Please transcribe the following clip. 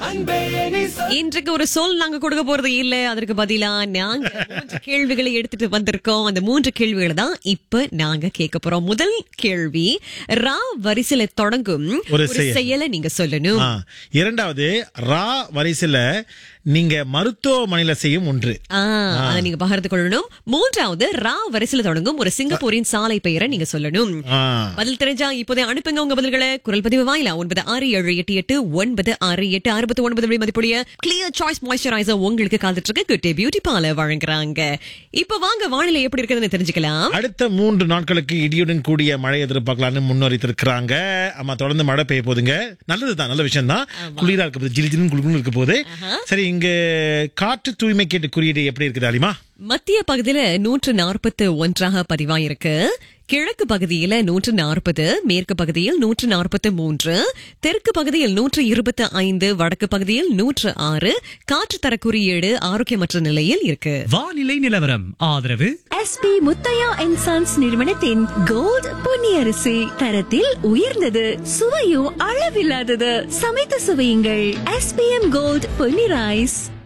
இன்றைக்கு ஒரு சொல் நாங்க கொடுக்க போறது இல்ல அதற்கு பதிலா நாங்க மூன்று கேள்விகளை எடுத்துட்டு வந்திருக்கோம் அந்த மூன்று கேள்விகளை தான் இப்ப நாங்க கேட்க போறோம் முதல் கேள்வி ரா வரிசையில தொடங்கும் ஒரு ஒரு செயல். செயலை நீங்க சொல்லணும் ஆ, இரண்டாவது ரா வரிசையில நீங்க மருத்துவமனையில செய்யும் ஒன்று ஆ, அதை நீங்க பகிர்ந்து கொள்ளணும் மூன்றாவது ரா வரிசையில தொடங்கும் ஒரு சிங்கப்பூரின் சாலை பெயரை நீங்க சொல்லணும் ஆ, பதில் தெரிஞ்சா இப்போதே அனுப்புங்க உங்க பதில்களை குரல் பதிவு வாயிலா ஒன்பது ஆறு ஏழு எட்டு எட்டு ஒன்பது ஆறு எட்டு அறுபத்தி ஒன்பது வழி மதிப்புடைய கிளியர் சாய்ஸ் மாய்ஸ்சரைசர் உங்களுக்கு காத்துட்டு இருக்கு குட் டே பியூட்டி பார்லர் வழங்குறாங்க இப்ப வாங்க வானிலை எப்படி இருக்குதுன்னு தெரிஞ்சுக்கலாம் அடுத்த மூன்று நாட்களுக்கு இடியுடன் கூடிய மழை எதிர்பார்க்கலாம்னு முன்னறித்திருக்கிறாங்க ஆமா தொடர்ந்து மழை பெய்ய போதுங்க நல்லதுதான் நல்ல விஷயம் தான் குளிரா இருக்க போது ஜிலி ஜிலின்னு குளுகுளுன்னு இருக்க போது சரி இங்க காற்று தூய்மை கேட்டு குறியீடு எப்படி இருக்குது அலிமா மத்திய பகுதியில நூற்று நாற்பத்து ஒன்றாக பதிவாயிருக்கு கிழக்கு பகுதியில நூற்று நாற்பது மேற்கு பகுதியில் நூற்று நாற்பத்து மூன்று தெற்கு பகுதியில் நூற்று இருபத்தி ஐந்து வடக்கு பகுதியில் நூற்று ஆறு காற்று தர குறியீடு ஆரோக்கியமற்ற நிலையில் இருக்கு வானிலை நிலவரம் ஆதரவு எஸ்பி முத்தையா அண்ட் சன்ஸ் நிறுவனத்தின் கோல்ட் பொன்னியரிசி தரத்தில் உயர்ந்தது சுவையும் அளவில்லாதது சமைத்து சுவையுங்கள் எஸ்பிஎம் கோல்ட் பொன்னி ரைஸ்